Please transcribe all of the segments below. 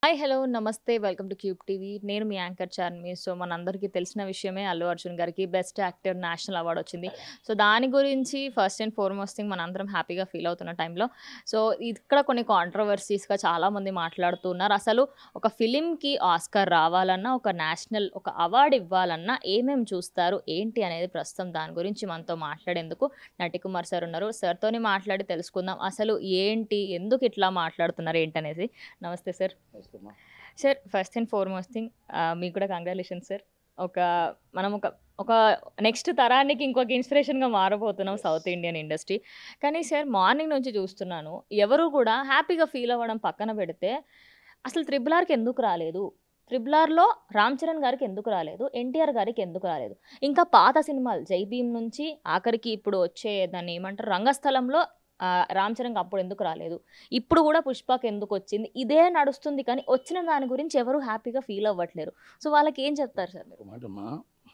hi hello నమస్తే welcome to cube TV నేను మీ యాంకర్ చార్మి సో మనందరికీ తెలిసిన విషయమే అల్లు అర్జున్ గారికి బెస్ట్ యాక్టర్ నేషనల్ అవార్డు వచ్చింది సో దాని గురించి ఫస్ట్ అండ్ ఫార్మోస్ట్ థింగ్ మనందరం హ్యాపీగా ఫీల్ అవుతున్న టైంలో సో ఇక్కడ కొన్ని కాంట్రవర్సీస్గా చాలామంది మాట్లాడుతున్నారు అసలు ఒక ఫిలింకి ఆస్కార్ రావాలన్నా ఒక నేషనల్ ఒక అవార్డు ఇవ్వాలన్నా ఏమేమి చూస్తారు ఏంటి అనేది ప్రస్తుతం దాని గురించి మనతో మాట్లాడేందుకు నటికుమార్ సార్ ఉన్నారు సార్తోని మాట్లాడి తెలుసుకుందాం అసలు ఏంటి ఎందుకు ఇట్లా మాట్లాడుతున్నారు ఏంటనేది నమస్తే sir sir first and foremost thing మీకు కూడా కంగ్రాచులేషన్ సార్ ఒక మనం ఒక ఒక నెక్స్ట్ తరానికి ఇంకొక ఇన్స్పిరేషన్గా మారబోతున్నాం సౌత్ ఇండియన్ ఇండస్ట్రీ కానీ సార్ మార్నింగ్ నుంచి చూస్తున్నాను ఎవరు కూడా హ్యాపీగా ఫీల్ అవ్వడం పక్కన పెడితే అసలు త్రిబుల్ ఆర్కి ఎందుకు రాలేదు త్రిబుల్ ఆర్లో రామ్ చరణ్ గారికి ఎందుకు రాలేదు ఎన్టీఆర్ గారికి ఎందుకు రాలేదు ఇంకా పాత సినిమాలు జై భీమ్ నుంచి ఆఖరికి ఇప్పుడు వచ్చే దాన్ని ఏమంటారు రంగస్థలంలో ఆ, రామ్ చరణ్కి అప్పుడు ఎందుకు రాలేదు ఇప్పుడు కూడా పుష్పకి ఎందుకు వచ్చింది ఇదే నడుస్తుంది కానీ వచ్చిన దాని గురించి ఎవరు హ్యాపీగా ఫీల్ అవ్వట్లేరు సో వాళ్ళకి ఏం చెప్తారు సార్ మీరు ఒక మాట అమ్మా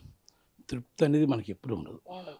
తృప్తి అనేది మనకి ఎప్పుడు ఉండదు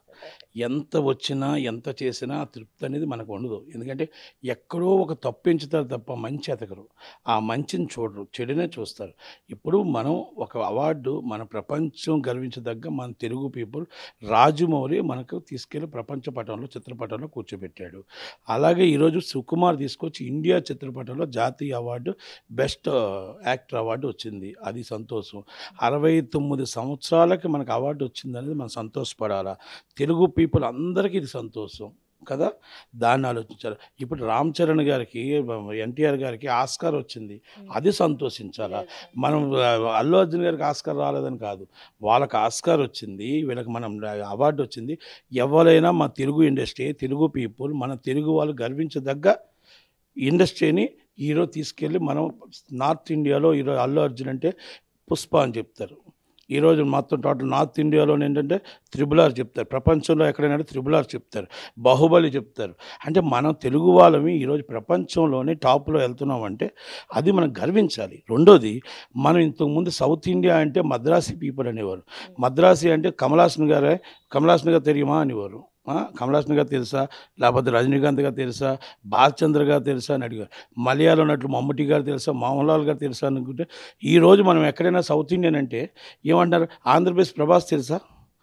ఎంత వచ్చినా ఎంత చేసినా ఆ తృప్తి అనేది మనకు ఉండదు ఎందుకంటే ఎక్కడో ఒక తప్పు ఎంచుతారు తప్ప మంచి ఎతకరు ఆ మంచిని చూడరు చెడునే చూస్తారు ఇప్పుడు మనం ఒక అవార్డు మన ప్రపంచం గర్వించదగ్గ మన తెలుగు పీపుల్ రాజమౌళి మనకు తీసుకెళ్లి ప్రపంచ పటంలో చిత్రపటంలో కూర్చోబెట్టాడు అలాగే ఈరోజు సుకుమార్ తీసుకొచ్చి ఇండియా చిత్రపటంలో జాతీయ అవార్డు బెస్ట్ యాక్టర్ అవార్డు వచ్చింది అది సంతోషం అరవై తొమ్మిది సంవత్సరాలకి మనకు అవార్డు వచ్చిందనేది మనం సంతోషపడాలా తెలుగు పీపుల్ అందరికీ ఇది సంతోషం కదా దాన్ని ఆలోచించాలి ఇప్పుడు రామ్ చరణ్ గారికి ఎన్టీఆర్ గారికి ఆస్కార్ వచ్చింది అది సంతోషించాలా మనం ఆ, అల్లు అర్జున్ గారికి ఆస్కార్ రాలేదని కాదు వాళ్ళకి ఆస్కార్ వచ్చింది వీళ్ళకి మనం అవార్డు వచ్చింది ఎవరైనా మా తెలుగు ఇండస్ట్రీ తెలుగు పీపుల్ మన తెలుగు వాళ్ళు గర్వించదగ్గ ఇండస్ట్రీని హీరో తీసుకెళ్ళి మనం నార్త్ ఇండియాలో ఈరోజు అల్లు అర్జున్ అంటే పుష్ప అని చెప్తారు ఈరోజు మొత్తం టోటల్ నార్త్ ఇండియాలో ఏంటంటే త్రిబుల్ ఆర్ చెప్తారు ప్రపంచంలో ఎక్కడైనా త్రిబుల్ ఆర్ చెప్తారు బాహుబలి చెప్తారు అంటే మనం తెలుగు వాళ్ళమి ఈరోజు ప్రపంచంలోనే టాప్లో వెళ్తున్నామంటే అది మనం గర్వించాలి రెండోది మనం ఇంతకుముందు సౌత్ ఇండియా అంటే మద్రాసి పీపుల్ అనేవారు మద్రాసి అంటే కమలాసన్ గారే కమలాసన్ గారు తెలియమా అనేవారు ఆ, కమలాసన్ గారు తెలుసా లేకపోతే రజనీకాంత్ గారు తెలుసా బాలచంద్ర గారు తెలుసా అని అడిగారు మలయాళం నటులు మమ్ముటి గారు తెలుసా మోహన్లాల్ గారు తెలుసా అనుకుంటే ఈరోజు మనం ఎక్కడైనా సౌత్ ఇండియన్ అంటే ఏమంటారు ఆంధ్రప్రదేశ్ ప్రభాస్ తెలుసా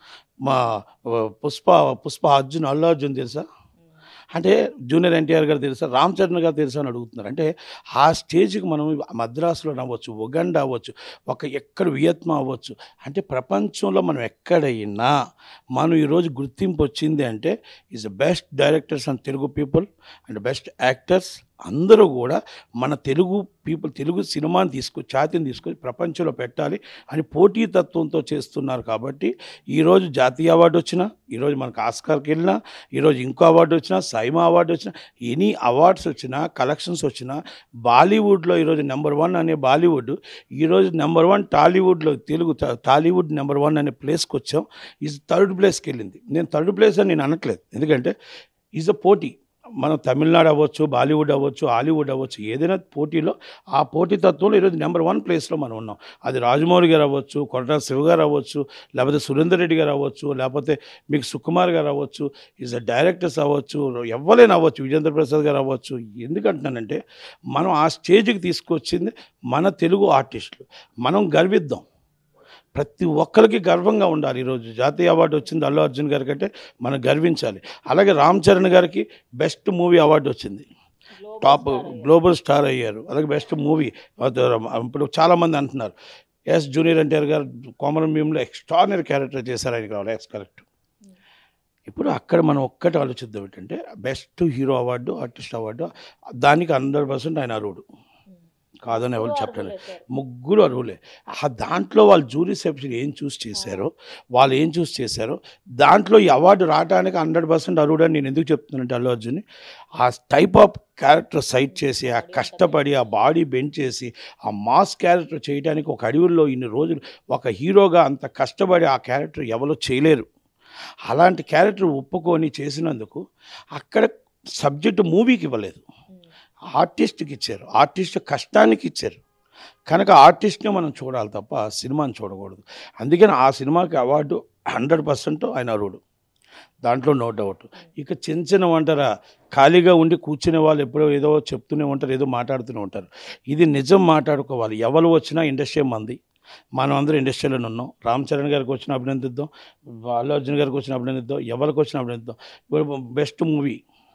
మా ఆ, పుష్ప పుష్ప అర్జున్ అల్లు అర్జున్ తెలుసా అంటే జూనియర్ ఎన్టీఆర్ గారు తెలుసా రామ్ చరణ్ గారు తెలుసా అని అడుగుతున్నారు అంటే ఆ స్టేజ్కి మనం మద్రాసులో అవ్వచ్చు ఉగండా అవ్వచ్చు ఒక ఎక్కడ వియత్నాం అవ్వచ్చు అంటే ప్రపంచంలో మనం ఎక్కడైనా మనం ఈరోజు గుర్తింపు వచ్చింది అంటే is the best directors and Telugu people and best actors అందరూ కూడా మన తెలుగు పీపుల్ తెలుగు సినిమాని తీసుకు ఛాతిని తీసుకొని ప్రపంచంలో పెట్టాలి అని పోటీతత్వంతో చేస్తున్నారు కాబట్టి ఈరోజు జాతీయ అవార్డు వచ్చినా ఈరోజు మనకు ఆస్కార్కి వెళ్ళినా ఈరోజు ఇంకో అవార్డు వచ్చినా సైమా అవార్డు వచ్చినా ఎనీ అవార్డ్స్ వచ్చినా కలెక్షన్స్ వచ్చినా బాలీవుడ్లో ఈరోజు నెంబర్ వన్ అనే బాలీవుడ్ ఈరోజు నెంబర్ వన్ టాలీవుడ్లో తెలుగు టా- టాలీవుడ్ నెంబర్ వన్ అనే ప్లేస్కి వచ్చాం ఈజ్ థర్డ్ ప్లేస్కి వెళ్ళింది నేను థర్డ్ ప్లేస్ అని నేను అనట్లేదు ఎందుకంటే ఈజ్ అ పోటీ మనం తమిళనాడు అవ్వచ్చు బాలీవుడ్ అవ్వచ్చు హాలీవుడ్ అవ్వచ్చు ఏదైనా పోటీలో ఆ పోటీ తత్వంలో ఈరోజు నెంబర్ వన్ ప్లేస్లో మనం ఉన్నాం అది రాజమౌళి గారు అవ్వచ్చు కొరటాల శివ గారు అవ్వచ్చు లేకపోతే సురేందర్ రెడ్డి గారు అవ్వచ్చు లేకపోతే మీకు సుకుమార్ గారు అవ్వచ్చు ఈజ్ అ డైరెక్టర్స్ అవ్వచ్చు ఎవరైనా అవ్వచ్చు విజేంద్ర ప్రసాద్ గారు అవ్వచ్చు ఎందుకంటున్నానంటే మనం ఆ స్టేజ్కి తీసుకొచ్చింది మన తెలుగు ఆర్టిస్టులు మనం గర్విద్దాం ప్రతి ఒక్కరికి గర్వంగా ఉండాలి ఈరోజు జాతీయ అవార్డు వచ్చింది అల్లు అర్జున్ గారికి అంటే మనం గర్వించాలి అలాగే రామ్ చరణ్ గారికి బెస్ట్ మూవీ అవార్డు వచ్చింది టాప్ గ్లోబల్ స్టార్ అయ్యారు అలాగే బెస్ట్ మూవీ ఇప్పుడు చాలామంది అంటున్నారు ఎస్ జూనియర్ ఎన్టీఆర్ గారు కోమరం భీమ్లో ఎక్స్ట్రానరీ క్యారెక్టర్ చేశారు ఆయనకి రావాలి ఎక్స్ కరెక్ట్ ఇప్పుడు అక్కడ మనం ఒక్కటి ఆలోచిద్దాం ఏంటంటే best hero award artist award దానికి హండ్రెడ్ పర్సెంట్ ఆయన అర్హుడు కాదని ఎవరు చెప్పలేదు ముగ్గురు అర్హులే ఆ దాంట్లో వాళ్ళు జూరీ సెప్షన్ ఏం చూస్ చేశారో వాళ్ళు ఏం చూస్ చేశారో దాంట్లో ఈ అవార్డు రావడానికి హండ్రెడ్ పర్సెంట్ అర్హుడని నేను ఎందుకు చెప్తున్నానంటే అల్లు అర్జున్ని ఆ టైప్ ఆఫ్ క్యారెక్టర్ సైట్ చేసి ఆ కష్టపడి ఆ బాడీ బెండ్ చేసి ఆ మాస్ క్యారెక్టర్ చేయడానికి ఒక అడవుల్లో ఇన్ని రోజులు ఒక హీరోగా అంత కష్టపడి ఆ క్యారెక్టర్ ఎవరో చేయలేరు అలాంటి క్యారెక్టర్ ఒప్పుకొని చేసినందుకు అక్కడ సబ్జెక్టు మూవీకి ఇవ్వలేదు ఆర్టిస్ట్కి ఇచ్చారు ఆర్టిస్ట్ కష్టానికి ఇచ్చారు కనుక ఆర్టిస్ట్ని మనం చూడాలి తప్ప సినిమాని చూడకూడదు అందుకని ఆ సినిమాకి అవార్డు హండ్రెడ్ పర్సెంట్ ఆయన అర్హుడు దాంట్లో నో డౌట్ ఇక చిన్న చిన్న అంటారా ఖాళీగా ఉండి కూర్చునే వాళ్ళు ఎప్పుడో ఏదో చెప్తూనే ఉంటారు ఏదో మాట్లాడుతూనే ఉంటారు ఇది నిజం మాట్లాడుకోవాలి ఎవరు వచ్చినా ఇండస్ట్రీ మంది మనం అందరం ఇండస్ట్రీలోనే ఉన్నాం రామ్ చరణ్ గారికి వచ్చిన అభినందిద్దాం అల్లు అర్జున్ గారికి వచ్చిన అభినందిద్దాం ఎవరికి వచ్చిన అభినందిద్దాం ఇప్పుడు బెస్ట్ మూవీ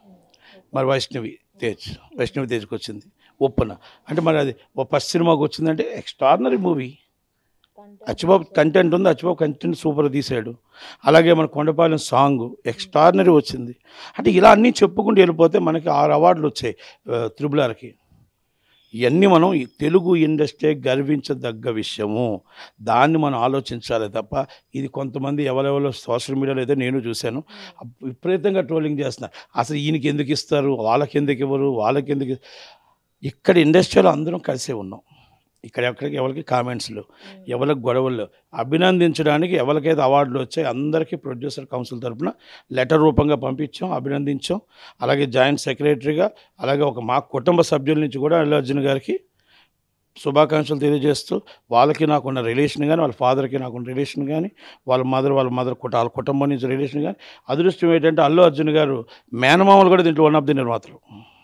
మరి వైష్ణవి తేజ్ వైష్ణవి తేజ్కి వచ్చింది ఒప్పన అంటే మరి అది ఓ ఫస్ట్ సినిమాకి వచ్చిందంటే ఎక్స్ట్రాడినరీ మూవీ అచ్చిబాబు కంటెంట్ ఉంది అచ్చిబాబు కంటెంట్ సూపర్ తీశాడు అలాగే మన కొండపాలెం సాంగ్ ఎక్స్ట్రాడినరీ వచ్చింది అంటే ఇలా అన్నీ చెప్పుకుంటూ వెళ్ళిపోతే మనకి ఆరు అవార్డులు వచ్చాయి త్రిబుల్ ఆర్కి ఇవన్నీ మనం ఈ తెలుగు ఇండస్ట్రీ గర్వించదగ్గ విషయము దాన్ని మనం ఆలోచించాలి తప్ప ఇది కొంతమంది ఎవరెవరో సోషల్ మీడియాలో అయితే నేను చూశాను అప్- విపరీతంగా ట్రోలింగ్ చేస్తున్నారు అసలు ఈయనకి ఎందుకు ఇస్తారు వాళ్ళకి ఎందుకు ఇవ్వరు వాళ్ళకి ఎందుకు ఇ- ఇక్కడ ఇండస్ట్రీలో అందరం కలిసే ఉన్నాం ఇక్కడ ఎక్కడికి ఎవరికి కామెంట్స్లు ఎవరికి గొడవలు అభినందించడానికి ఎవరికైతే అవార్డులు వచ్చాయి అందరికీ ప్రొడ్యూసర్ కౌన్సిల్ తరపున లెటర్ రూపంగా పంపించాం అభినందించాం అలాగే జాయింట్ సెక్రటరీగా అలాగే ఒక మా కుటుంబ సభ్యుల నుంచి కూడా అల్లు అర్జున్ గారికి శుభాకాంక్షలు తెలియజేస్తూ వాళ్ళకి నాకున్న రిలేషన్ కానీ వాళ్ళ ఫాదర్కి నాకున్న రిలేషన్ కానీ వాళ్ళ మదర్ వాళ్ళ మదర్ కుట వాళ్ళ కుటుంబం నుంచి రిలేషన్ కానీ అదృష్టం ఏంటంటే అల్లు అర్జున్ గారు మేనమామలు కూడా దీంట్లో వన్ ఆఫ్ ది నిర్మాతలు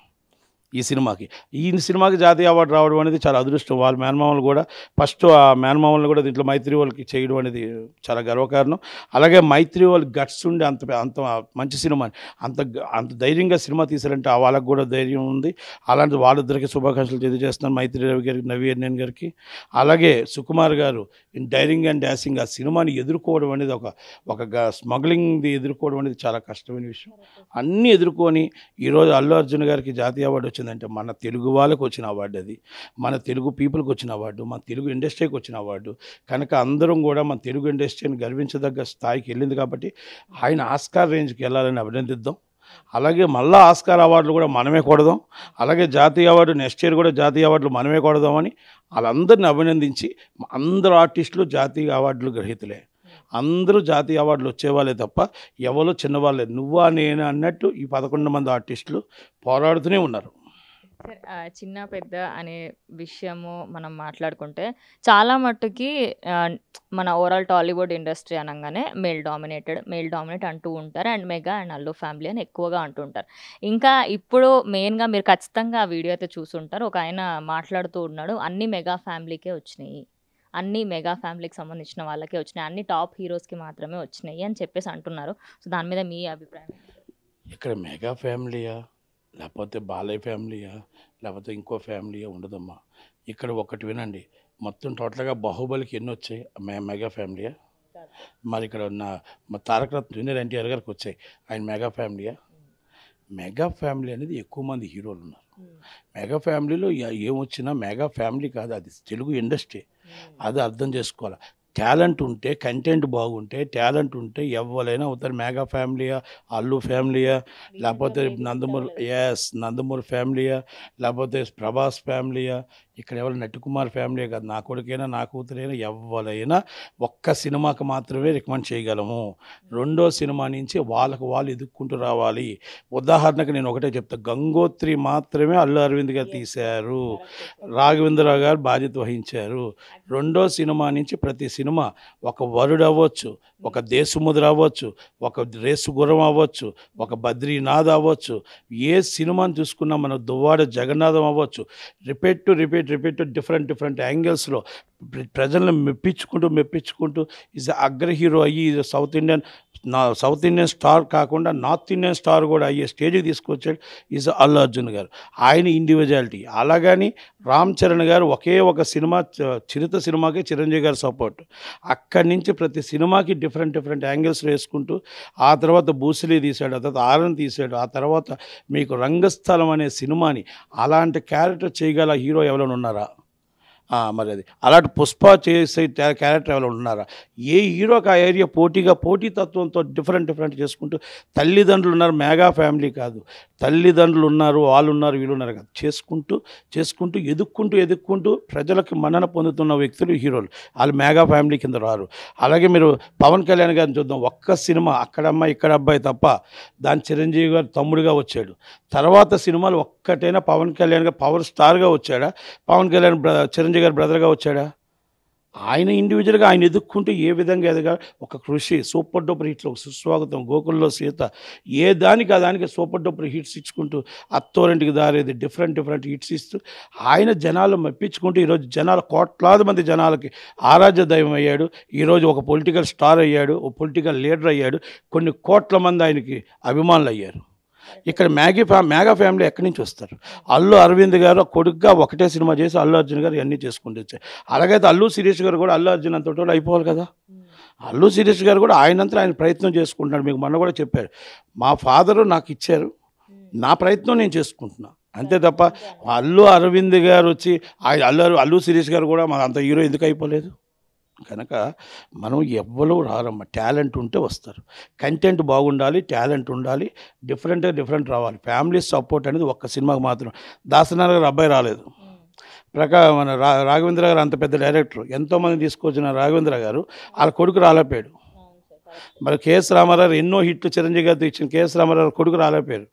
ఈ సినిమాకి ఈ సినిమాకి జాతీయ అవార్డు రావడం అనేది చాలా అదృష్టం వాళ్ళ మేనమామలు కూడా ఫస్ట్ ఆ మేనమామలు కూడా దీంట్లో మైత్రి వాళ్ళకి చేయడం అనేది చాలా గర్వకారణం అలాగే మైత్రి వాళ్ళ గట్స్ ఉండి అంత అంత మంచి సినిమా అంత గ- అంత ధైర్యంగా సినిమా తీశారంటే ఆ వాళ్ళకి కూడా ధైర్యం ఉంది అలాంటి వాళ్ళిద్దరికి శుభాకాంక్షలు తెలియజేస్తున్నాను మైత్రి రవి గారికి నవీ అన్యన్ గారికి అలాగే సుకుమార్ గారు ఇన్ డైరింగ్ అండ్ డాన్సింగ్ ఆ సినిమాని ఎదుర్కోవడం అనేది ఒక ఒక స్మగ్లింగ్ది ఎదుర్కోవడం అనేది చాలా కష్టమైన విషయం అన్నీ ఎదుర్కొని ఈరోజు అల్లు అర్జున్ గారికి జాతీయ అవార్డు వచ్చిందంటే మన తెలుగు వాళ్ళకి వచ్చిన అవార్డు అది మన తెలుగు పీపుల్కి వచ్చిన అవార్డు మన తెలుగు ఇండస్ట్రీకి వచ్చిన అవార్డు కనుక అందరం కూడా మన తెలుగు ఇండస్ట్రీని గర్వించదగ్గ స్థాయికి వెళ్ళింది కాబట్టి ఆయన ఆస్కార్ రేంజ్కి వెళ్ళాలని అభినందిద్దాం అలాగే మళ్ళా ఆస్కార్ అవార్డులు కూడా మనమే కొడదాం అలాగే జాతీయ అవార్డు నెక్స్ట్ ఇయర్ కూడా జాతీయ అవార్డులు మనమే కొడదామని వాళ్ళందరిని అభినందించి అందరు ఆర్టిస్టులు జాతీయ అవార్డులు గ్రహీతలే అందరూ జాతీయ అవార్డులు వచ్చేవాళ్ళే తప్ప ఎవరో చిన్నవాళ్ళే నువ్వా నేను అన్నట్టు ఈ పదకొండు మంది ఆర్టిస్టులు పోరాడుతూనే ఉన్నారు సరే, ఆ, చిన్న పెద్ద అనే విషయము మనం మాట్లాడుకుంటే చాలా మట్టుకి ఆ, మన ఓవరాల్ టాలీవుడ్ ఇండస్ట్రీ అనగానే మేల్ డామినేటెడ్ మేల్ డామినేట్ అంటూ ఉంటారు and mega and Allu family అని ఎక్కువగా అంటూ ఉంటారు ఇంకా ఇప్పుడు మెయిన్గా మీరు ఖచ్చితంగా ఆ వీడియో అయితే చూసుంటారు ఒక ఆయన మాట్లాడుతూ ఉన్నాడు అన్ని మెగా ఫ్యామిలీకే వచ్చినాయి అన్ని మెగా ఫ్యామిలీకి సంబంధించిన వాళ్ళకే వచ్చినాయి అన్ని టాప్ హీరోస్కి మాత్రమే వచ్చినాయి అని చెప్పేసి అంటున్నారు సో దాని మీద మీ అభిప్రాయం ఇక్కడ మెగా ఫ్యామిలీయా లేకపోతే బాలయ్య ఫ్యామిలీయా లేకపోతే ఇంకో ఫ్యామిలీయా ఉండదమ్మా ఇక్కడ ఒకటి వినండి మొత్తం టోటల్గా బాహుబలికి ఎన్ని వచ్చాయి మె మెగా ఫ్యామిలీయా మరి ఇక్కడ ఉన్న మా తారక రత్న జూనియర్ ఎన్టీఆర్ గారికి వచ్చాయి ఆయన మెగా ఫ్యామిలీయా మెగా ఫ్యామిలీ అనేది ఎక్కువ మంది హీరోలు ఉన్నారు మెగా ఫ్యామిలీలో ఏ- ఏమొచ్చినా మెగా ఫ్యామిలీ కాదు అది తెలుగు ఇండస్ట్రీ అది అర్థం చేసుకోవాలి టాలెంట్ ఉంటే కంటెంట్ బాగుంటే టాలెంట్ ఉంటే ఎవరైనా అవుతారు మెగా ఫ్యామిలీయా అల్లు ఫ్యామిలీయా లేకపోతే నందమూరి ఎస్ నందమూరి ఫ్యామిలీయా లేకపోతే ప్రభాస్ ఫ్యామిలీయా ఇక్కడ ఎవరు నటికుమార్ ఫ్యామిలీ కాదు నా కొడుకైనా నా కూతురైనా ఎవరైనా ఒక్క సినిమాకి మాత్రమే రికమెండ్ చేయగలము రెండో సినిమా నుంచి వాళ్ళకు వాళ్ళు ఎదుక్కుంటూ రావాలి ఉదాహరణకు నేను ఒకటే చెప్తా గంగోత్రి మాత్రమే అల్లు అరవింద్ గారు తీశారు రాఘవేంద్రరావు గారు బాధ్యత వహించారు రెండో సినిమా నుంచి ప్రతి సినిమా ఒక వరుడు అవ్వచ్చు ఒక దేశముద్ర అవ్వచ్చు ఒక రేసు గుర్రం అవ్వచ్చు ఒక బద్రీనాథ్ అవ్వచ్చు ఏ సినిమాని చూసుకున్నా మన దువ్వాడ జగన్నాథం అవ్వచ్చు repeat to repeat repeat to different different యాంగిల్స్లో ప్రజలను మెప్పించుకుంటూ మెప్పించుకుంటూ ఈజ్ అగ్ర హీరో అయ్యి ఈజ్ సౌత్ ఇండియన్ నా సౌత్ ఇండియన్ స్టార్ కాకుండా నార్త్ ఇండియన్ స్టార్ కూడా అయ్యే స్టేజ్కి తీసుకొచ్చాడు ఈజ్ అల్లు అర్జున్ గారు ఆయన ఇండివిజువాలిటీ అలాగని రామ్ చరణ్ గారు ఒకే ఒక సినిమా చ- చిరుత సినిమాకి చిరంజీవి గారు సపోర్ట్ అక్కడి నుంచి ప్రతి సినిమాకి డిఫరెంట్ డిఫరెంట్ యాంగిల్స్ వేసుకుంటూ ఆ తర్వాత బూసిలీ తీశాడు ఆ తర్వాత ఆరన్ తీశాడు ఆ తర్వాత మీకు రంగస్థలం అనే సినిమాని అలాంటి క్యారెక్టర్ చేయగల హీరో ఎవరైనా ఉన్నారా ఆ, మరి అది అలాంటి పుష్ప చేసే క్యా- క్యారెక్టర్ ఎవరైనా ఉన్నారా ఏ హీరోకి ఆ ఏరియా పోటీగా పోటీతత్వంతో డిఫరెంట్ డిఫరెంట్ చేసుకుంటూ తల్లిదండ్రులు ఉన్నారు మెగా ఫ్యామిలీ కాదు తల్లిదండ్రులు ఉన్నారు వాళ్ళు ఉన్నారు వీళ్ళు ఉన్నారు కాదు చేసుకుంటూ చేసుకుంటూ ఎదుక్కుంటూ ఎదుక్కుంటూ ప్రజలకు మన్నన పొందుతున్న వ్యక్తులు హీరోలు వాళ్ళు మెగా ఫ్యామిలీ కింద రారు అలాగే మీరు పవన్ కళ్యాణ్ గారిని చూద్దాం ఒక్క సినిమా అక్కడ అమ్మాయి ఇక్కడ అబ్బాయి తప్ప దాని చిరంజీవి గారు తమ్ముడుగా వచ్చాడు తర్వాత సినిమాలు ఒక్కటైనా పవన్ కళ్యాణ్ గారు పవర్ స్టార్గా వచ్చాడా పవన్ కళ్యాణ్ బ్ర చిరంజీవి గారు బ్రదర్గా వచ్చాడా ఆయన ఇండివిజువల్గా ఆయన ఎదుక్కుంటూ ఏ విధంగా ఎదగా ఒక కృషి సూపర్ డూపర్ హిట్లు ఒక సుస్వాగతం గోకుల్లో సీత ఏ దానికి ఆ దానికి సూపర్ డూపర్ హిట్స్ ఇచ్చుకుంటూ అత్తోరింటికి దారేది డిఫరెంట్ డిఫరెంట్ హిట్స్ ఇస్తూ ఆయన జనాలు మెప్పించుకుంటూ ఈరోజు జనాలు కోట్లాది మంది జనాలకి ఆరాధ్య దైవం అయ్యాడు ఈరోజు ఒక పొలిటికల్ స్టార్ అయ్యాడు ఒక పొలిటికల్ లీడర్ అయ్యాడు కొన్ని కోట్ల మంది ఆయనకి అభిమానులు అయ్యారు ఇక్కడ మ్యాగీ ఫ్యా మేఘా ఫ్యామిలీ ఎక్కడి నుంచి వస్తారు అల్లు అరవింద్ గారు కొడుకుగా ఒకటే సినిమా చేసి అల్లు అర్జున్ గారు ఇవన్నీ చేసుకుంటూ వచ్చారు అలాగైతే అల్లు శిరీష్ గారు కూడా అల్లు అర్జున్ అంత వాళ్ళు అయిపోవాలి కదా అల్లు శిరీష్ గారు కూడా ఆయనంతా ఆయన ప్రయత్నం చేసుకుంటున్నాడు మీకు మొన్న కూడా చెప్పారు మా ఫాదరు నాకు ఇచ్చారు నా ప్రయత్నం నేను చేసుకుంటున్నా అంతే తప్ప అల్లు అరవింద్ గారు వచ్చి ఆయన అల్లు అల్లు శిరీష్ గారు కూడా మా అంత హీరో ఎందుకు అయిపోలేదు కనుక మనం ఎవ్వరూ రారమ్మ టాలెంట్ ఉంటే వస్తారు కంటెంట్ బాగుండాలి టాలెంట్ ఉండాలి డిఫరెంట్ డిఫరెంట్ రావాలి ఫ్యామిలీ సపోర్ట్ అనేది ఒక్క సినిమాకి మాత్రం దాసనారాయణ గారు అబ్బాయి రాలేదు ప్రకా మన రా రాఘవేంద్ర గారు అంత పెద్ద డైరెక్టర్ ఎంతోమంది తీసుకొచ్చిన రాఘవేంద్ర గారు వాళ్ళ కొడుకు రాలేపోయాడు మరి కేఎస్ రామారావు ఎన్నో హిట్లు చిరంజీవి గారితో ఇచ్చిన కేఎస్ రామారావు కొడుకు రాలేపోయారు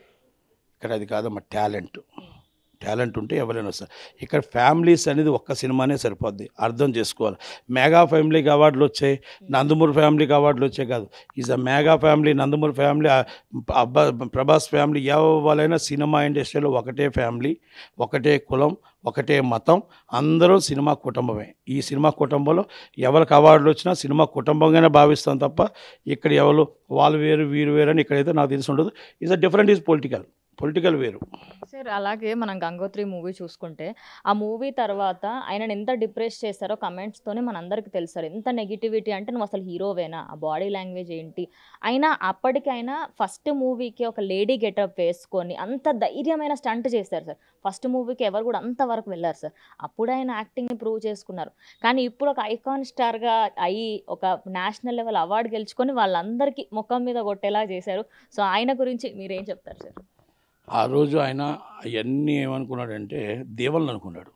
ఇక్కడ అది కాదమ్మా టాలెంట్ టాలెంట్ ఉంటే ఎవరైనా వస్తారు ఇక్కడ ఫ్యామిలీస్ అనేది ఒక్క సినిమానే సరిపోద్ది అర్థం చేసుకోవాలి మెగా ఫ్యామిలీకి అవార్డులు వచ్చాయి నందమూరి ఫ్యామిలీకి అవార్డులు వచ్చాయి కాదు is a mega family Nandamuri family ఆ అబ్బా ప్రభాస్ ఫ్యామిలీ ఎవరైనా సినిమా ఇండస్ట్రీలో ఒకటే ఫ్యామిలీ ఒకటే కులం ఒకటే మతం అందరూ సినిమా కుటుంబమే ఈ సినిమా కుటుంబంలో ఎవరికి అవార్డులు వచ్చినా సినిమా కుటుంబంగానే భావిస్తాం తప్ప ఇక్కడ ఎవరు వాళ్ళు వేరు వీరు వేరు అని ఇక్కడైతే నాకు తెలిసి ఉండదు is a different is political political వేరు సార్ అలాగే మనం గంగోత్రి మూవీ చూసుకుంటే ఆ మూవీ తర్వాత ఆయనను ఎంత డిప్రెస్ చేస్తారో కమెంట్స్తోనే మనందరికీ తెలుసు సార్ ఎంత నెగిటివిటీ అంటే నువ్వు అసలు హీరోవేనా ఆ బాడీ లాంగ్వేజ్ ఏంటి అయినా అప్పటికైనా ఫస్ట్ మూవీకి ఒక లేడీ గెటప్ వేసుకొని అంత ధైర్యమైన స్టంట్ చేశారు సార్ ఫస్ట్ మూవీకి ఎవరు కూడా అంతవరకు వెళ్ళారు సార్ అప్పుడు ఆయన యాక్టింగ్ని ప్రూవ్ చేసుకున్నారు కానీ ఇప్పుడు ఒక ఐకాన్ స్టార్గా అయ్యి ఒక నేషనల్ లెవెల్ అవార్డు గెలుచుకొని వాళ్ళందరికీ ముఖం మీద కొట్టేలా చేశారు సో ఆయన గురించి మీరేం చెప్తారు సార్ ఆ రోజు ఆయన అవన్నీ ఏమనుకున్నాడంటే దేవుళ్ళని అనుకున్నాడు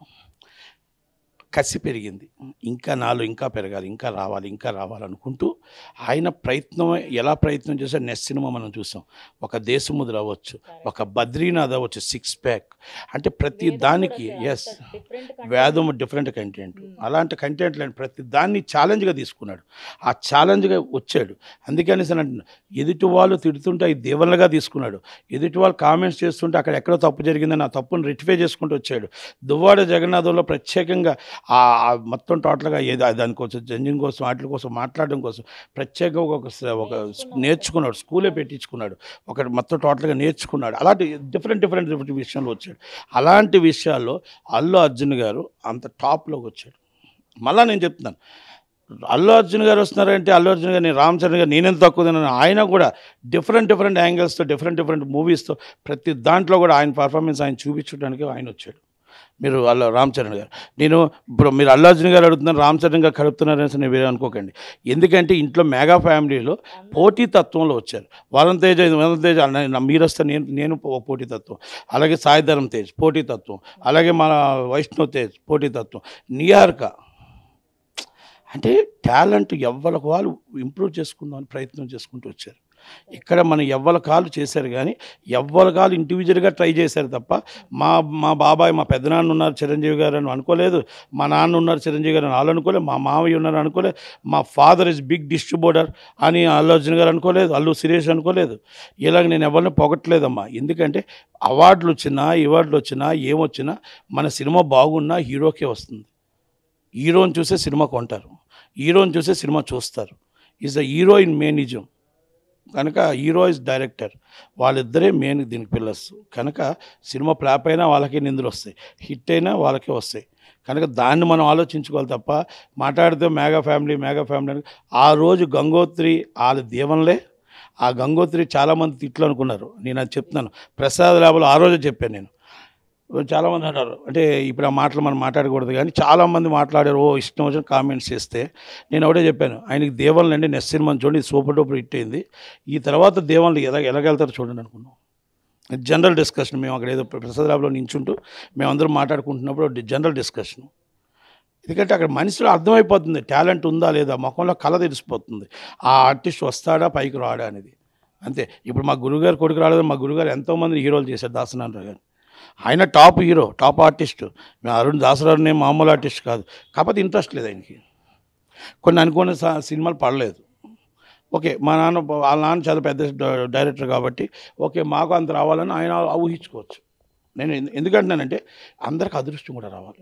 కసి పెరిగింది ఇంకా నాలో ఇంకా పెరగాలి ఇంకా రావాలి ఇంకా రావాలనుకుంటూ ఆయన ప్రయత్నం ఎలా ప్రయత్నం చేశాడు నెక్స్ట్ సినిమా మనం చూసాం ఒక దేశముద్ర అవ్వచ్చు ఒక బద్రీనాథ్ అవ్వచ్చు సిక్స్ ప్యాక్ అంటే ప్రతి దానికి ఎస్ వేదం డిఫరెంట్ కంటెంట్ అలాంటి కంటెంట్ లేని ప్రతి దాన్ని ఛాలెంజ్గా తీసుకున్నాడు ఆ ఛాలెంజ్గా వచ్చాడు అందుకని అంటున్నా ఎదుటి వాళ్ళు తిడుతుంటే అవి దేవుళ్ళగా తీసుకున్నాడు ఎదుటి వాళ్ళు కామెంట్స్ చేస్తుంటే అక్కడ ఎక్కడో తప్పు జరిగిందని ఆ తప్పును రెక్టిఫై చేసుకుంటూ వచ్చాడు దువ్వాడ జగన్నాథంలో ప్రత్యేకంగా ఆ ఆ మొత్తం టోటల్గా ఏదో దానికోసం జంజింగ్ కోసం వాటి కోసం మాట్లాడడం కోసం ప్రత్యేకంగా ఒక స- ఒక నేర్చుకున్నాడు స్కూలే పెట్టించుకున్నాడు ఒకటి మొత్తం టోటల్గా నేర్చుకున్నాడు అలాంటి డిఫరెంట్ డిఫరెంట్ డిఫరెంట్ విషయంలో వచ్చాడు అలాంటి విషయాల్లో అల్లు అర్జున్ గారు అంత టాప్లోకి వచ్చాడు మళ్ళా నేను చెప్తున్నాను అల్లు అర్జున్ గారు వస్తున్నారంటే అల్లు అర్జున్ గారు నేను రామ్ చరణ్ గారు నేనేం తక్కువ తిన్నాను ఆయన కూడా డిఫరెంట్ డిఫరెంట్ యాంగిల్స్తో డిఫరెంట్ డిఫరెంట్ మూవీస్తో ప్రతి దాంట్లో కూడా ఆయన పర్ఫార్మెన్స్ ఆయన చూపించడానికి ఆయన వచ్చాడు మీరు అల్ల రామ్ చరణ్ గారు నేను ఇప్పుడు మీరు అల్లు అర్జున్ గారు అడుగుతున్నారు రామ్ చరణ్ గారు కడుపుతున్నారు అనేసి నేను వేరే అనుకోకండి ఎందుకంటే ఇంట్లో మెగా ఫ్యామిలీలో పోటీ తత్వంలో వచ్చారు వరుణ్ తేజ్ వరుణ్ తేజ్ అన్న- నా- మీరు వస్తే నేను నేను పో- పోటీ తత్వం అలాగే సాయిధరం తేజ్ పోటీ తత్వం అలాగే మన వైష్ణవ్ తేజ్ పోటీ తత్వం నియార్క అంటే టాలెంట్ ఎవ్వరికి వాళ్ళు ఇంప్రూవ్ చేసుకుందామని ప్రయత్నం చేసుకుంటూ వచ్చారు ఇక్కడ మన ఎవ్వల కాలు చేశారు కానీ ఎవ్వల కాలు ఇండివిజువల్గా ట్రై చేశారు తప్ప మా మా బాబాయ్ మా పెద్దనాన్న ఉన్నారు చిరంజీవి గారు అని అనుకోలేదు మా నాన్న ఉన్నారు చిరంజీవి గారు అని వాళ్ళు అనుకోలేదు మా మామయ్య ఉన్నారు అనుకోలేదు మా ఫాదర్ ఇస్ బిగ్ డిస్ట్రిబ్యూటర్ అని అల్లు అర్జున్ గారు అనుకోలేదు అల్లు సురేష్ అనుకోలేదు ఇలాగ నేను ఎవరిని పొగట్లేదమ్మా ఎందుకంటే అవార్డులు వచ్చినా అవార్డులు వచ్చినా ఏమొచ్చినా మన సినిమా బాగున్నా హీరోకే వస్తుంది హీరోని చూసే సినిమా కొంటారు హీరోని చూసే సినిమా చూస్తారు is the hero in mannerism కనుక హీరో ఇస్ డైరెక్టర్ వాళ్ళిద్దరే మెయిన్ దీనికి పిల్లర్స్ కనుక సినిమా ఫ్లాప్ అయినా వాళ్ళకే నిందులు వస్తాయి హిట్ అయినా వాళ్ళకే వస్తాయి కనుక దాన్ని మనం ఆలోచించుకోవాలి తప్ప మాట్లాడితే మేఘా ఫ్యామిలీ మేఘా ఫ్యామిలీ అని ఆ రోజు గంగోత్రి వాళ్ళ దీవెనలే ఆ గంగోత్రి చాలామంది తిట్లు అనుకున్నారు నేను అది చెప్తున్నాను ప్రసాద్ ల్యాబ్లో ఆ రోజే చెప్పాను నేను చాలామంది అన్నారు అంటే ఇప్పుడు ఆ మాటలు మనం మాట్లాడకూడదు కానీ చాలామంది మాట్లాడారు ఓ ఇష్టం వచ్చిన కామెంట్స్ చేస్తే నేను ఒకటే చెప్పాను ఆయనకి దేవన్లు అండి నెక్స్ట్ సినిమా చూడండి సూపర్ డూపర్ హిట్ అయింది ఈ తర్వాత దేవన్లు ఎలా ఎలాగెళ్తారో చూడండి అనుకున్నాం జనరల్ డిస్కషన్ మేము అక్కడ ఏదో ప్రసాద్ ల్యాబ్లో నించుంటూ మేమందరం మాట్లాడుకుంటున్నప్పుడు జనరల్ డిస్కషన్ ఎందుకంటే అక్కడ మనిషిలో అర్థమైపోతుంది టాలెంట్ ఉందా లేదా ముఖంలో కళ తెలిసిపోతుంది ఆ ఆర్టిస్ట్ వస్తాడా పైకి రాడా అనేది అంతే ఇప్పుడు మా గురుగారు కొడుకు రాలేదు మా గురుగారు ఎంతోమంది హీరోలు చేశారు దాసనారాయణ గారు ఆయన టాప్ హీరో టాప్ ఆర్టిస్ట్ మేము అరుణ్ దాసరావుని మామూలు ఆర్టిస్ట్ కాదు కాకపోతే ఇంట్రెస్ట్ లేదు ఆయనకి కొన్ని అనుకున్న స- సినిమాలు పడలేదు ఓకే మా నాన్న వాళ్ళ నాన్న చాలా పెద్ద డ- డైరెక్టర్ కాబట్టి ఓకే మాకు అంత రావాలని ఆయన ఊహించుకోవచ్చు నేను ఎందు- ఎందుకంటున్నానంటే అందరికి అదృష్టం కూడా రావాలి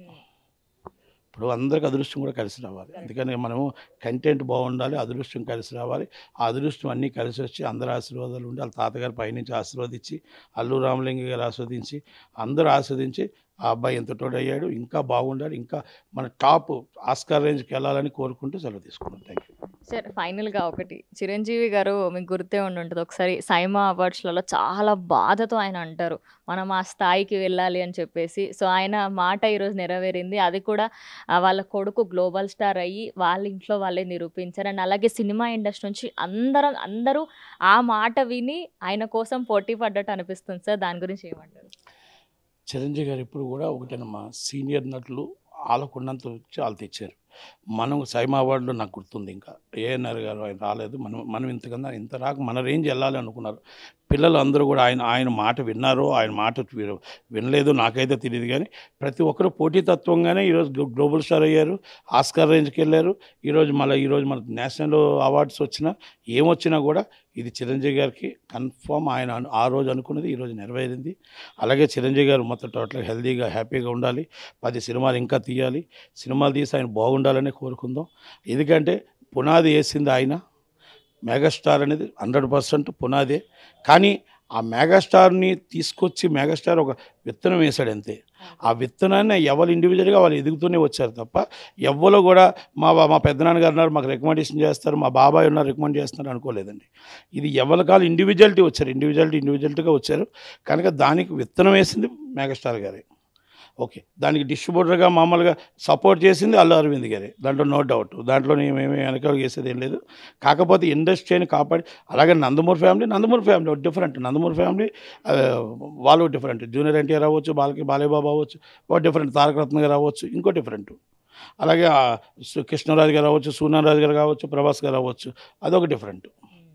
ఇప్పుడు అందరికి అదృష్టం కూడా కలిసి రావాలి అందుకని మనము కంటెంట్ బాగుండాలి అదృష్టం కలిసి రావాలి ఆ అదృష్టం అన్నీ కలిసి వచ్చి అందరి ఆశీర్వాదాలు ఉండి వాళ్ళ తాతగారి పైనుంచి ఆశీర్వదించి అల్లు రామలింగ గారు ఆస్వాదించి అందరూ ఆస్వాదించి ఆ అబ్బాయి ఎంత తోడయ్యాడు ఇంకా బాగుండాలి ఇంకా మన టాప్ ఆస్కార్ రేంజ్కి వెళ్ళాలని కోరుకుంటూ సెలవు తీసుకున్నాను థ్యాంక్ యూ సార్ ఫైనల్గా ఒకటి చిరంజీవి గారు మీకు గుర్తే ఉండి ఉంటుంది ఒకసారి సైమా అవార్డ్స్లలో చాలా బాధతో ఆయన అంటారు మనం ఆ స్థాయికి వెళ్ళాలి అని చెప్పేసి సో ఆయన మాట ఈరోజు నెరవేరింది అది కూడా ఆ, వాళ్ళ కొడుకు గ్లోబల్ స్టార్ అయ్యి వాళ్ళ ఇంట్లో వాళ్ళే నిరూపించారు అండ్ అలాగే సినిమా ఇండస్ట్రీ నుంచి అందరం అందరూ ఆ మాట విని ఆయన కోసం పోటీ పడ్డట్టు అనిపిస్తుంది సార్ దాని గురించి ఏమంటారు చిరంజీవి గారు ఇప్పుడు కూడా ఒకటేనమ్మా సీనియర్ నటులు వాళ్ళకున్నంత వచ్చి వాళ్ళు తెచ్చారు మనం సైమా అవార్డులో నాకు గుర్తుంది ఇంకా ఏఎన్ఆర్ గారు ఆయన రాలేదు మనం మనం ఇంతకన్నా ఇంత రాక మన రేంజ్ వెళ్ళాలి అనుకున్నారు పిల్లలు అందరూ కూడా ఆయన ఆయన మాట విన్నారో ఆయన మాట వి- వినలేదో నాకైతే తెలియదు కానీ ప్రతి ఒక్కరు పోటీతత్వంగానే ఈరోజు గ్లో- గ్లోబల్ స్టార్ అయ్యారు ఆస్కార్ రేంజ్కి వెళ్ళారు ఈరోజు మళ్ళీ ఈరోజు మన నేషనల్ అవార్డ్స్ వచ్చినా ఏమొచ్చినా కూడా ఇది చిరంజీవి గారికి కన్ఫామ్ ఆయన అను- ఆ రోజు అనుకున్నది ఈరోజు నెరవేరింది అలాగే చిరంజీవి గారు మొత్తం టోటల్ హెల్తీగా హ్యాపీగా ఉండాలి పది సినిమాలు ఇంకా తీయాలి సినిమాలు తీసి ఆయన బాగుండాలని కోరుకుందాం ఎందుకంటే పునాది వేసింది ఆయన మెగాస్టార్ అనేది హండ్రెడ్ పర్సెంట్ పునాదే కానీ ఆ మెగాస్టార్ని తీసుకొచ్చి మెగాస్టార్ ఒక విత్తనం వేశాడు అంతే ఆ విత్తనాన్ని ఎవరు ఇండివిజువల్గా వాళ్ళు ఎదుగుతూనే వచ్చారు తప్ప ఎవ్వరు కూడా మా బా- మా పెద్దనాన్నగారు ఉన్నారు మాకు రికమెండేషన్ చేస్తారు మా బాబాయ్ ఉన్నారు రికమెండ్ చేస్తున్నారు అనుకోలేదండి ఇది ఎవరి కాలు ఇండివిజువాలిటీ వచ్చారు ఇండివిజువాలిటీ ఇండివిజువాలిటీగా వచ్చారు కనుక దానికి విత్తనం వేసింది మెగాస్టార్ గారే ఓకే దానికి డిస్ట్రిబ్యూటర్గా మామూలుగా సపోర్ట్ చేసింది అల్లు అరవింద్ గారే దాంట్లో నో డౌట్ దాంట్లో మేమేమి వెనకాల చేసేది ఏం లేదు కాకపోతే ఇండస్ట్రీని కాపాడి అలాగే Nandamuri family Nandamuri family different Nandamuri family ఆ, వాళ్ళు డిఫరెంట్ జూనియర్ ఎన్టీఆర్ అవ్వచ్చు బాలకి బాలేబాబు అవ్వచ్చు ఒక డిఫరెంట్ తారక రత్న గారు అవ్వచ్చు ఇంకో డిఫరెంట్ అలాగే ఆ, సు- కృష్ణరాజు గారు అవ్వచ్చు సూనారాజు గారు కావచ్చు ప్రభాస్ గారు అవ్వచ్చు అదొక డిఫరెంట్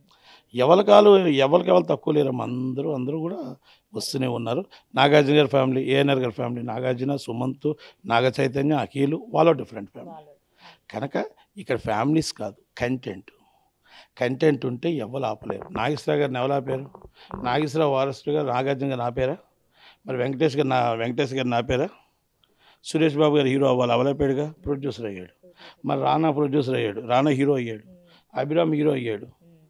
ఎవరి కాలు ఎవరికి ఎవరు తక్కువ లేరమ్మా అందరూ అందరూ కూడా వస్తూనే ఉన్నారు నాగార్జున గారి ఫ్యామిలీ ఏఎన్ఆర్ గారి ఫ్యామిలీ నాగార్జున సుమంత్ నాగ చైతన్య అఖిలు వాళ్ళు డిఫరెంట్ ఫ్యామిలీ కనుక ఇక్కడ ఫ్యామిలీస్ కాదు కంటెంట్ కంటెంట్ ఉంటే ఎవరు ఆపలేరు నాగేశ్వరరావు గారిని ఎవరు ఆపారు నాగేశ్వరరావు వారసుడు గారు నాగార్జున గారు ఆపారా మరి వెంకటేష్ గారు నా వెంకటేష్ గారిని ఆపారా సురేష్ బాబు గారు హీరో అవ్వాలి అవలపేడుగా ప్రొడ్యూసర్ అయ్యాడు మరి రానా ప్రొడ్యూసర్ అయ్యాడు రానా హీరో అయ్యాడు అభిరామ్ హీరో అయ్యాడు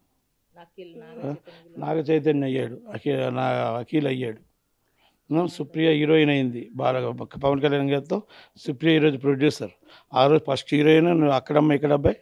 నాగ చైతన్య అయ్యాడు అఖిల్ నా అఖిల్ అయ్యాడు ఉమ్, సుప్రియ హీరోయిన్ అయింది బాగా పవన్ కళ్యాణ్ గారితో సుప్రియ ఈరోజు ప్రొడ్యూసర్ ఆ రోజు ఫస్ట్ హీరోయిన్ నువ్వు అక్కడమ్మ ఇక్కడ అబ్బాయి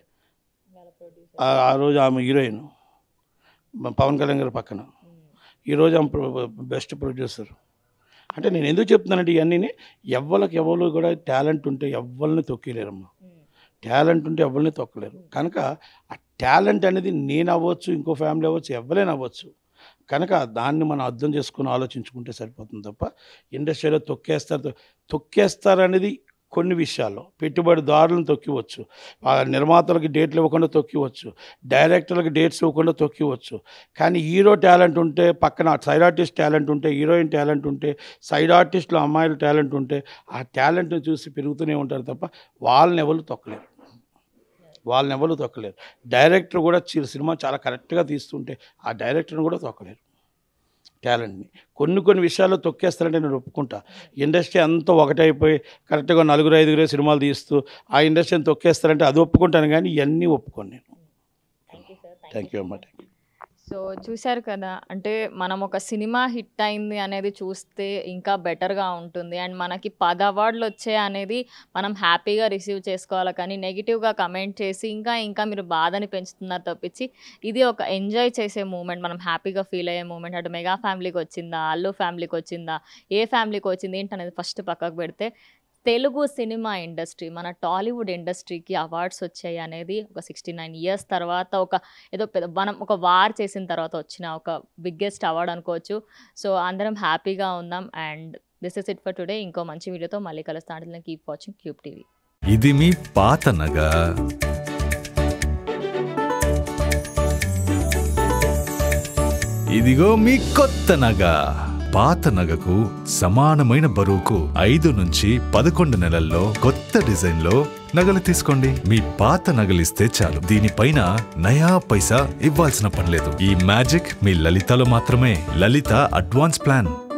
ఆ- ఆ రోజు ఆమె హీరోయిన్ మ- పవన్ కళ్యాణ్ గారి పక్కన ఈరోజు ఆమె ప్రొ- బెస్ట్ ప్రొడ్యూసర్ అంటే నేను ఎందుకు చెప్తున్నానంటే ఇవన్నీ ఎవరికి ఎవరు కూడా టాలెంట్ ఉంటే ఎవరిని తొక్కిలేరమ్మా టాలెంట్ ఉంటే ఎవరిని తొక్కలేరు కనుక ఆ టాలెంట్ అనేది నేను అవ్వచ్చు ఇంకో ఫ్యామిలీ అవ్వచ్చు ఎవరైనా అవ్వచ్చు కనుక దాన్ని మనం అర్థం చేసుకుని ఆలోచించుకుంటే సరిపోతుంది తప్ప ఇండస్ట్రీలో తొక్కేస్తారు తొక్కేస్తారు అనేది కొన్ని విషయాల్లో పెట్టుబడిదారులను తొక్కివచ్చు ఆ నిర్మాతలకు డేట్లు ఇవ్వకుండా తొక్కివచ్చు డైరెక్టర్లకు డేట్స్ ఇవ్వకుండా తొక్కివచ్చు కానీ హీరో టాలెంట్ ఉంటే పక్కన సైడ్ ఆర్టిస్ట్ టాలెంట్ ఉంటే హీరోయిన్ టాలెంట్ ఉంటే సైడ్ ఆర్టిస్టులు అమ్మాయిల టాలెంట్ ఉంటే ఆ టాలెంట్ని చూసి పెరుగుతూనే ఉంటారు తప్ప వాళ్ళని ఎవరు తొక్కలేరు వాళ్ళని ఎవరు తొక్కలేరు డైరెక్టర్ కూడా చి- సినిమా చాలా కరెక్ట్గా తీస్తుంటే ఆ డైరెక్టర్ని కూడా తొక్కలేరు టాలెంట్ని కొన్ని కొన్ని విషయాల్లో తొక్కేస్తారంటే నేను ఒప్పుకుంటా ఇండస్ట్రీ అంతా ఒకటైపోయి కరెక్ట్గా నలుగురు ఐదుగురే సినిమాలు తీస్తూ ఆ ఇండస్ట్రీని తొక్కేస్తారంటే అది ఒప్పుకుంటాను కానీ ఇవన్నీ ఒప్పుకోను నేను థ్యాంక్ యూ అమ్మా థ్యాంక్ యూ సో చూశారు కదా అంటే మనం ఒక సినిమా హిట్ అయింది అనేది చూస్తే ఇంకా బెటర్గా ఉంటుంది అండ్ మనకి పది అవార్డులు వచ్చాయి అనేది మనం హ్యాపీగా రిసీవ్ చేసుకోవాలి కానీ నెగిటివ్గా కమెంట్ చేసి ఇంకా ఇంకా మీరు బాధని పెంచుతున్నారు తప్పించి ఇది ఒక ఎంజాయ్ చేసే మూమెంట్ మనం హ్యాపీగా ఫీల్ అయ్యే మూమెంట్ అటు మెగా ఫ్యామిలీకి వచ్చిందా అల్లు ఫ్యామిలీకి వచ్చిందా ఏ ఫ్యామిలీకి వచ్చింది ఏంటనేది ఫస్ట్ పక్కకు పెడితే తెలుగు సినిమా ఇండస్ట్రీ మన టాలీవుడ్ ఇండస్ట్రీకి అవార్డ్స్ వచ్చాయి అనేది ఒక సిక్స్టీ నైన్ ఇయర్స్ తర్వాత ఒక ఏదో పెద్ద మనం ఒక వార్ చేసిన తర్వాత వచ్చిన ఒక బిగ్గెస్ట్ అవార్డ్ అనుకోవచ్చు సో అందరం హ్యాపీగా ఉందాం and this is it for today ఇంకో మంచి వీడియోతో మళ్ళీ కలుస్తాను కీప్ వాచింగ్ క్యూబ్ టీవీ ఇది మీ పాత నగ ఇదిగో మీ కొత్త నగ పాత నగకు సమానమైన బరువుకు ఐదు నుంచి పదకొండు నెలల్లో కొత్త డిజైన్లో నగలు తీసుకోండి మీ పాత నగలిస్తే చాలు దీనిపైన నయా పైసా ఇవ్వాల్సిన పనిలేదు ఈ మ్యాజిక్ మీ లలితలో మాత్రమే లలిత అడ్వాన్స్ ప్లాన్